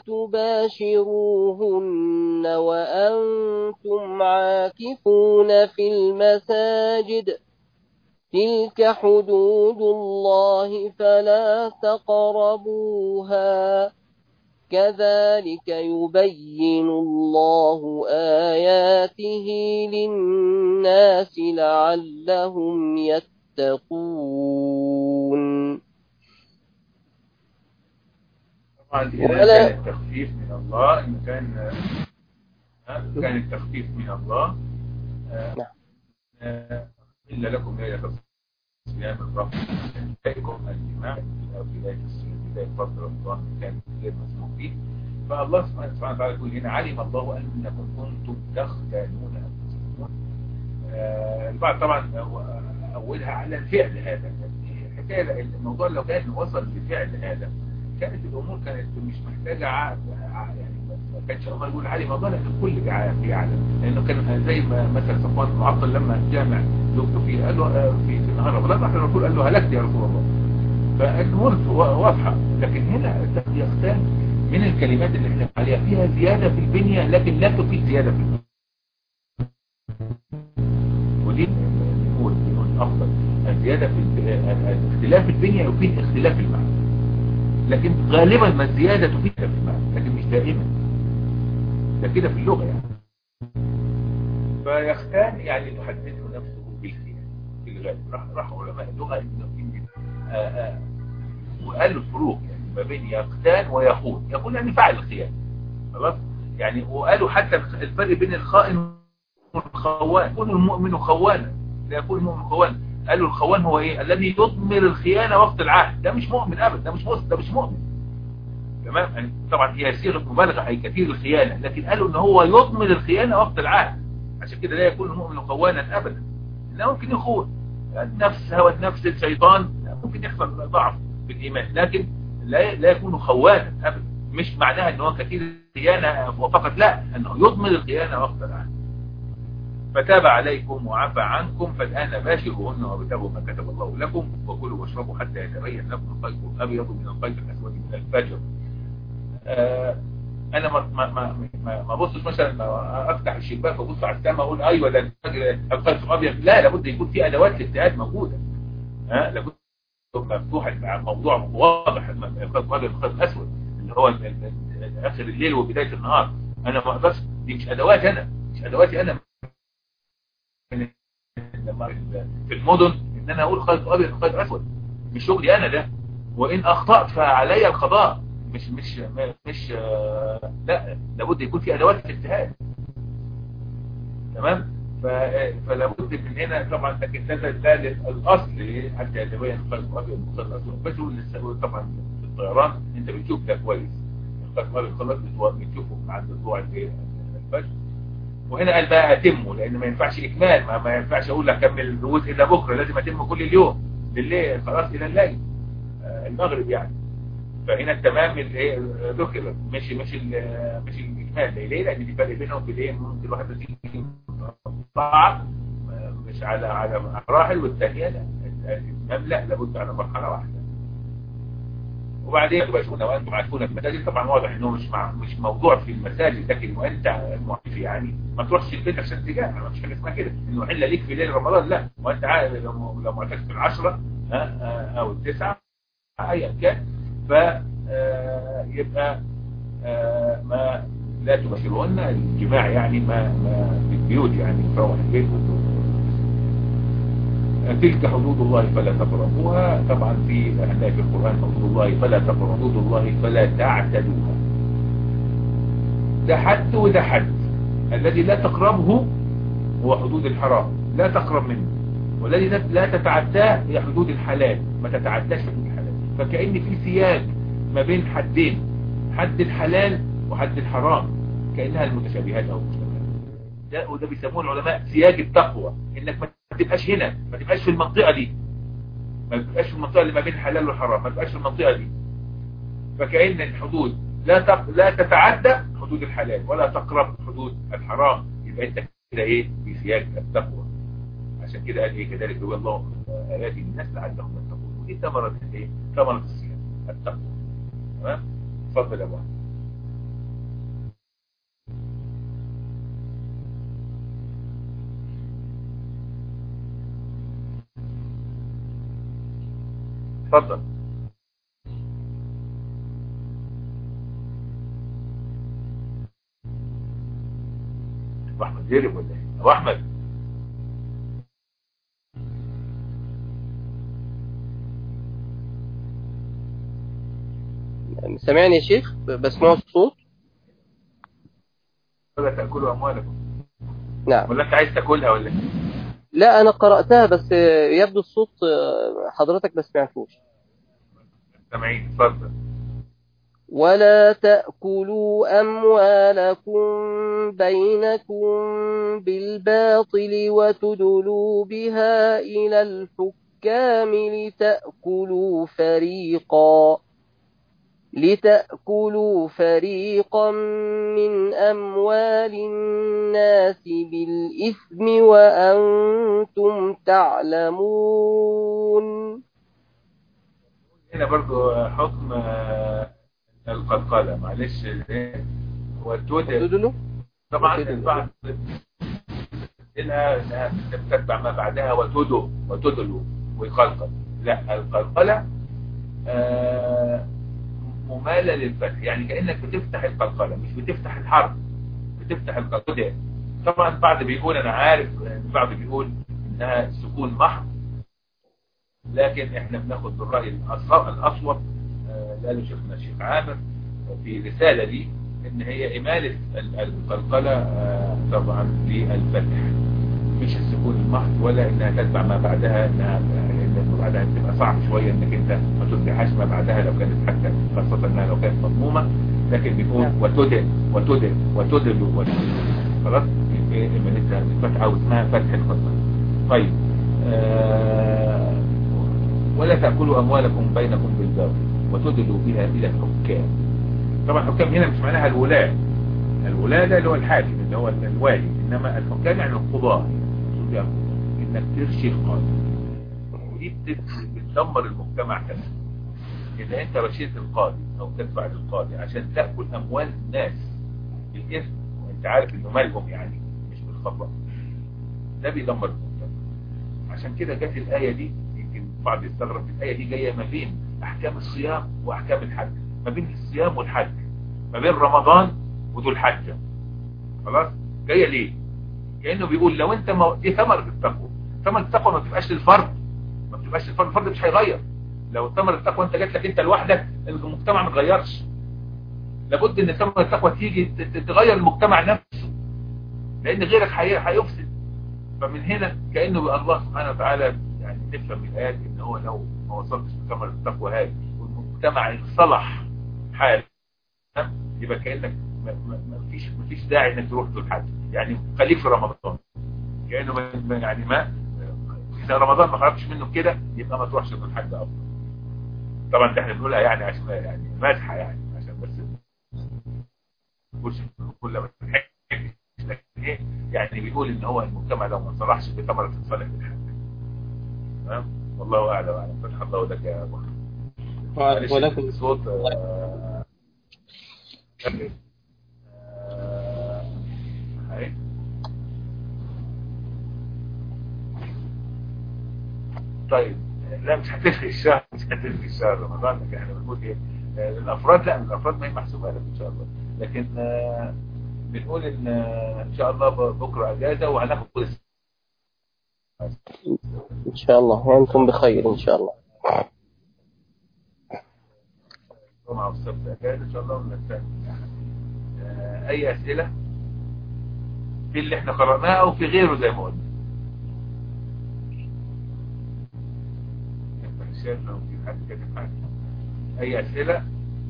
Speaker 4: تباشروهن وأنتم عاكفون في المساجد تلك حدود الله فلا تقربوها كذلك يبين الله آياته للناس لعلهم يتقون
Speaker 2: طبعا إذا كان التخفيف من الله إن كان كان التخفيف من الله إلا لكم ليلة صيام الرفض إليكم الجماع في بداية بداية فضل رمضان كان غير مسموح به فالله سبحانه وتعالى يقول هنا علم الله أنكم كنتم تختانون أنفسكم البعض طبعا أولها على الفعل هذا الحكاية الموضوع لو كان وصل لفعل هذا كانت الامور كانت مش محتاجه عقد يعني ما كانش الله يقول علي الله لان الكل بيعلم لانه كان زي ما مثلا صفوان بن معطل لما جامع زوجته فيه قال له في في نهار رمضان راح الرسول قال له هلكت يا رسول الله فالامور واضحه لكن هنا يختار من الكلمات اللي احنا عليها فيها زياده في البنيه لكن لا تفيد زياده في البنيه ودي نقول نقول افضل الزياده في اختلاف البنيه يفيد اختلاف المعنى لكن غالبا ما الزيادة تفيد في المعنى لكن مش دائما ده كده في اللغة يعني فيختان يعني تحدثه نفسه بالخيانة في الغالب راح راح علماء اللغة وقالوا الفروق يعني ما بين يختان ويخون يخون يعني فعل الخيانة خلاص يعني وقالوا حتى الفرق بين الخائن والخوان يكون المؤمن خوانا لا يكون المؤمن خوانا قالوا الخوان هو ايه الذي يضمر الخيانة وقت العهد ده مش مؤمن ابدا ده مش مسلم ده مش مؤمن تمام يعني طبعا هي صيغه مبالغه اي كثير الخيانه لكن قالوا ان هو يضمر الخيانه وقت العهد عشان كده لا يكون المؤمن خوانا ابدا لا ممكن يخون النفس هوى النفس الشيطان ممكن يحصل ضعف في الايمان لكن لا لا يكون خوانا ابدا مش معناها ان هو كثير الخيانه فقط لا انه يضمر الخيانه وقت العهد فتاب عليكم وعفى عنكم فالآن باشروهن وابتغوا ما كتب الله لكم وكلوا واشربوا حتى يتبين لكم الخيط الأبيض من الخيط الأسود من الفجر آه أنا ما ما ما ما, ما بصش مثلا ما أفتح الشباك وأبص على السماء أقول أيوه ده الخيط الأبيض لا لابد يكون في أدوات الاجتهاد موجودة ها آه لابد مفتوح الموضوع واضح الخيط الأبيض الخيط الأسود اللي هو آخر الليل وبداية النهار أنا ما أقدرش دي مش أدوات أنا مش أدواتي أنا في المدن ان انا اقول خيط ابيض خيط اسود مش شغلي انا ده وان اخطأت فعلي القضاء مش مش مش لا لابد يكون في ادوات الاجتهاد تمام ف- فلا بد من هنا طبعا لكن ده ده الاصل إيه؟ حتى يتبين الخلق الابيض من الخلق الاسود بس هو لسه- طبعا في الطيران انت بتشوف ده كويس الخلق الابيض خلاص بتو- بتشوفه عند طلوع الايه؟ الفجر وهنا قال بقى اتمه لان ما ينفعش اكمال ما, ما ينفعش اقول لك كمل الجزء ده بكره لازم اتم كل اليوم بالليل خلاص الى الليل آه، المغرب يعني فهنا التمام الايه ذكر مش مش ال- مش الاكمال ليه لان في فرق بينهم في الايه ممكن الواحد يجي طاعه آه، مش على على مراحل والثانيه لا الاتمام لا لابد على مرحله واحده وبعدين تباشرون وانتم عارفون في المساجد طبعا واضح انه مش مع مش موضوع في المساجد لكن وانت المعرف يعني ما تروحش البيت عشان تجاه ما فيش حاجه اسمها كده انه حله ليك في ليل رمضان لا وانت عارف لو لو معتكف في العشره ها، آه، او التسعه ايا كان ف آه، يبقى آه، ما لا تباشرون الجماع يعني ما ما في البيوت يعني تروح البيت وتروح تلك حدود الله فلا تقربوها طبعا في هنلاقي في القرآن حدود الله فلا تقربوا حدود الله فلا تعتدوها ده حد وده حد الذي لا تقربه هو حدود الحرام لا تقرب منه والذي لا- لا تتعداه هي حدود الحلال ما تتعداش حدود الحلال فكأن في سياج ما بين حدين حد الحلال وحد الحرام كأنها المتشابهات أو المشتبهات ده وده بيسموه العلماء سياج التقوى انك ما تبقاش هنا ما تبقاش في المنطقة دي ما تبقاش في المنطقة اللي ما بين الحلال والحرام ما تبقاش في المنطقة دي فكأن الحدود لا تق... لا تتعدى حدود الحلال ولا تقرب حدود الحرام يبقى انت كده ايه في سياج التقوى عشان كده قال ايه كذلك هو الله آيات للناس لعلهم يتقون ودي ثمرة ايه ثمرة الصيام التقوى تمام اتفضل يا ابو أحمد. اتفضل ابو احمد زيرب ولا ايه ابو احمد
Speaker 4: سامعني يا شيخ بسمعه الصوت
Speaker 2: ولا تاكلوا اموالكم
Speaker 4: نعم
Speaker 2: ولا انت عايز تاكلها ولا ايه
Speaker 4: لا أنا قرأتها بس يبدو الصوت حضرتك ما سمعتوش
Speaker 2: سامعين اتفضل
Speaker 4: ولا تأكلوا أموالكم بينكم بالباطل وتدلوا بها إلى الحكام لتأكلوا فريقا لتأكلوا فريقا من أموال الناس بالإثم وأنتم تعلمون
Speaker 2: هنا برضو حكم آه، القلقلة معلش الايه هو التودة
Speaker 4: تدلوا
Speaker 2: طبعا
Speaker 4: وتدلوا.
Speaker 2: البعض إنها إنها تتبع ما بعدها وتدو وتدلو ويقلقل لا القلقلة آه، ممالة للفتح يعني كأنك بتفتح القلقلة مش بتفتح الحرف بتفتح القلقلة طبعا البعض بيقول أنا عارف البعض بيقول إنها سكون محض لكن احنا بناخد بالرأي الأص- الأصوب آه، اللي قاله شيخنا الشيخ عامر في رسالة دي ان هي إمالة ال- القلقلة آه، طبعا للفتح مش السكون المحض ولا انها تتبع ما بعدها انها لأن ما بعدها بتبقى صعب شوية انك انت ما تتبعهاش ما بعدها لو كانت حتى خاصة انها لو كانت مضمومة لكن بنقول
Speaker 4: نعم.
Speaker 2: وتدل وتدل وتدل وتدل خلاص يبقى إمالتها الفتحة واسمها فتح القلقلة طيب آه ولا تأكلوا أموالكم بينكم بالباطل وتدلوا بها إلى الحكام طبعا الحكام هنا مش معناها الولاة الولاة ده اللي هو الحاكم اللي هو الوالي إنما الحكام يعني القضاة المقصود بها القضاة. إنك ترشي القاضي ودي بت- بتدمر المجتمع كمان إذا أنت رشيت القاضي أو تدفع للقاضي عشان تأكل أموال الناس بالإثم وأنت عارف إنه مالهم يعني مش بالخطأ ده بيدمر المجتمع عشان كده جت الآية دي يمكن بعض يستغرب الآية دي جاية ما بين أحكام الصيام وأحكام الحج ما بين الصيام والحج ما بين رمضان وذو الحجة خلاص جاية ليه كأنه بيقول لو انت ما دي ثمرة التقوى ثمرة التقوى ما بتبقاش للفرد ما بتبقاش للفرد الفرد مش هيغير لو ثمرة التقوى انت جات لك انت لوحدك المجتمع ما اتغيرش لابد ان ثمرة التقوى تيجي ت- ت- تغير المجتمع نفسه لان غيرك هي- هيفسد فمن هنا كأنه الله سبحانه وتعالى يعني نفهم من الآيات إن هو لو ما وصلتش لثمرة التقوى هذه والمجتمع انصلح حال يبقى كأنك ما فيش ما فيش داعي انك تروح ذو الحج يعني خليك في رمضان كأنه ما يعني ما إذا رمضان ما خرجتش منه كده يبقى ما تروحش ذو الحج أفضل طبعا ده احنا بنقولها يعني عشان يعني مزحة يعني عشان بس مش كل ما تحكي لكن ايه يعني بيقول ان هو المجتمع لو ما صلحش بثمرة الصالح بالحق تمام والله اعلم اعلم فتح الله لك يا ابو
Speaker 4: ولكم
Speaker 2: الصوت آه آه طيب لا مش هتفرق الشهر مش هتفرق الشهر رمضان لكن احنا بنقول ايه الافراد لا الافراد ما هي محسوبه لك ان شاء الله لكن بنقول ان ان شاء الله بكره اجازه وهناخد
Speaker 4: ان شاء الله وانتم بخير ان شاء الله
Speaker 2: الجمعه والسبت اجازه ان شاء الله ونستنى اي اسئله في اللي احنا قرأناه او في غيره زي ما قلنا شايف لو في حد كاتب حاجه اي اسئله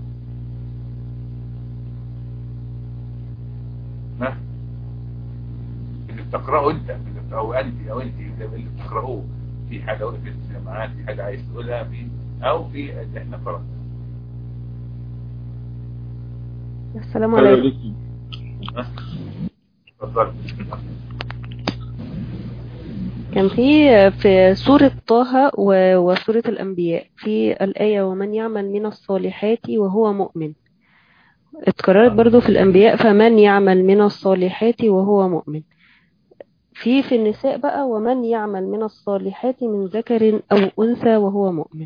Speaker 2: ها اللي بتقراه انت او انت او انت اللي بتقراه في حاجه وقفت معاك في حاجه عايز تقولها في او في اللي احنا قرأناه
Speaker 5: السلام عليكم
Speaker 2: اتفضل
Speaker 5: كان في في سورة طه وسورة الأنبياء في الآية ومن يعمل من الصالحات وهو مؤمن اتكررت برضو في الأنبياء فمن يعمل من الصالحات وهو مؤمن في في النساء بقى ومن يعمل من الصالحات من ذكر أو أنثى وهو مؤمن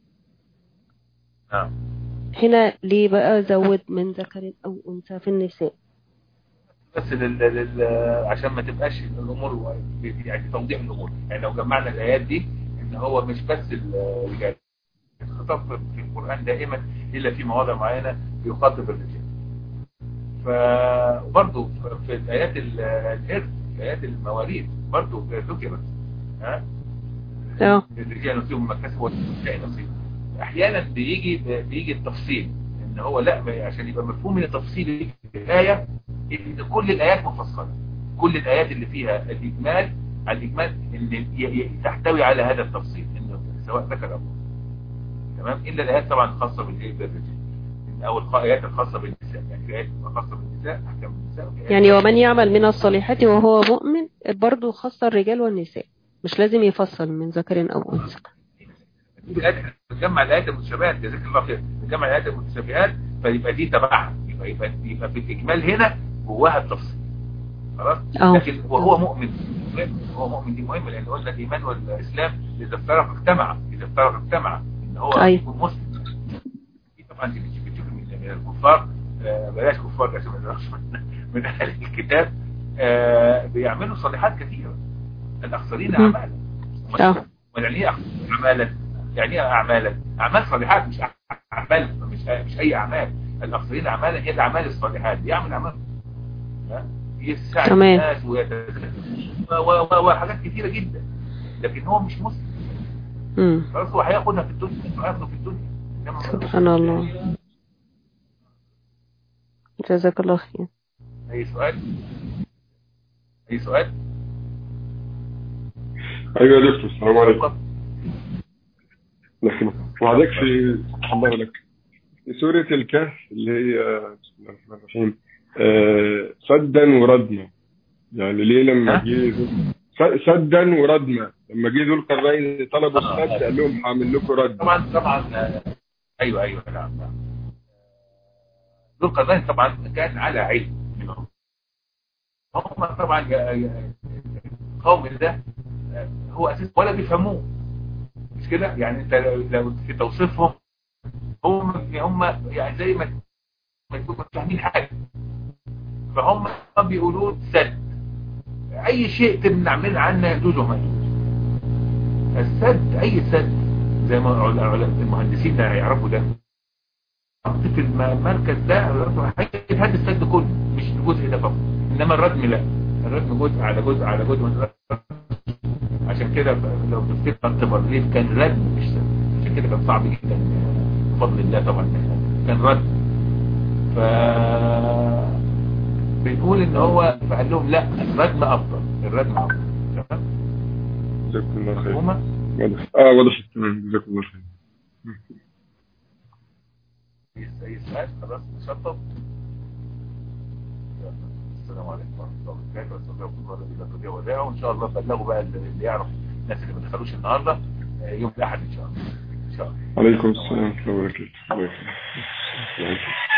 Speaker 2: نعم
Speaker 5: هنا ليه بقى زود من ذكر أو أنثى في النساء
Speaker 2: بس لل... لل... عشان ما تبقاش الامور يعني توضيح الامور يعني لو جمعنا الايات دي ان هو مش بس الرجال الخطاب في القران دائما الا في مواضع معينه بيخاطب الرجال فبرضه في الايات الارث في ايات المواريث برضه ذكرت ها
Speaker 5: اه
Speaker 2: الرجال نصيب مما كسبوا والنساء نصيب احيانا بيجي بيجي التفصيل ان هو لا عشان يبقى مفهوم من التفصيل الايه ان كل الايات مفصله كل الايات اللي فيها الاجمال الاجمال اللي تحتوي على هذا التفصيل انه سواء ذكر او تمام الا الايات طبعا الخاصه بالايه بالرجال او الايات الخاصه بالنساء يعني الايات الخاصه بالنساء احكام النساء
Speaker 5: يعني ومن يعمل من الصالحات وهو مؤمن برضه خاصة الرجال والنساء مش لازم يفصل من ذكر أو أنثى
Speaker 2: نجمع الايات المتشابهات جزاك الله خير نجمع الايات المتشابهات فيبقى دي تبعها يبقى يبقى, يبقى في الاجمال هنا جواها التفصيل خلاص
Speaker 5: أوه.
Speaker 2: لكن وهو مؤمن هو مؤمن دي مهمه لان قلنا الايمان والاسلام اذا افترق اجتمع اذا افترق اجتمع ان هو
Speaker 5: أيوه.
Speaker 2: يكون مسلم دي طبعا دي بتشوف من الكفار آه بلاش كفار عشان ما نروحش من اهل الكتاب آه بيعملوا صالحات كثيره الاخسرين اعمالا
Speaker 5: اه
Speaker 2: يعني ايه اعمالا يعني ايه اعمالا اعمال صالحات مش اعمال مش مش اي اعمال الاخسرين اعمالا هي الاعمال الصالحات يعمل اعمال يساعد
Speaker 5: تمام.
Speaker 2: الناس ويتزكى وحاجات كثيره جدا لكن هو مش مسلم
Speaker 5: امم
Speaker 2: خلاص هو هياخدها في الدنيا هياخدها في الدنيا إنما
Speaker 5: سبحان الله جزاك الله خير
Speaker 2: اي سؤال اي سؤال
Speaker 6: ايوه يا دكتور السلام عليكم لكن وعليك في فتح الله لك في سورة الكهف اللي هي بسم الله الرحمن الرحيم آه، سدا وردما يعني ليه لما
Speaker 2: ها؟
Speaker 6: جه ذو- س- سدا وردما لما جه ذو القرنين طلبوا
Speaker 2: آه.
Speaker 6: السد قال لهم هعمل لكم رد
Speaker 2: طبعا طبعا آه، ايوه ايوه نعم نعم ذو القرنين طبعا كان على علم منهم هم طبعا ج- ج- القوم ده آه، هو اساس ولا بيفهموه مش كده يعني انت لو- لو في توصيفهم هم هم يعني زي ما ما يكونوا مش فاهمين حاجه فهم بيقولوا سد اي شيء تمنع من عنا يجوز وما يجوز السد اي سد زي ما عل- عل- المهندسين ده هيعرفوا ده في الم- المركز ده هيتهد السد كله مش الجزء ده فقط انما الردم لا الردم جزء على جزء على جزء من الردم عشان كده لو تفتكر تبرليف كان رد مش سد عشان كده كان صعب جدا بفضل الله طبعا كان رد ف بنقول ان هو فقال لهم لا الردم افضل الردم افضل تمام
Speaker 6: جزاكم الله خير
Speaker 2: مفهومه
Speaker 6: واضح اه واضح تمام جزاكم الله خير
Speaker 2: اي سؤال خلاص نشطب السلام عليكم ورحمه الله وبركاته واستودعكم الله الذي لا تضيع ودائعه وان شاء الله بلغوا بقى اللي يعرف الناس اللي ما دخلوش النهارده آه، يوم الاحد ان شاء الله ان شاء الله
Speaker 6: عليكم السلام ورحمة الله وبركاته الله يخليك.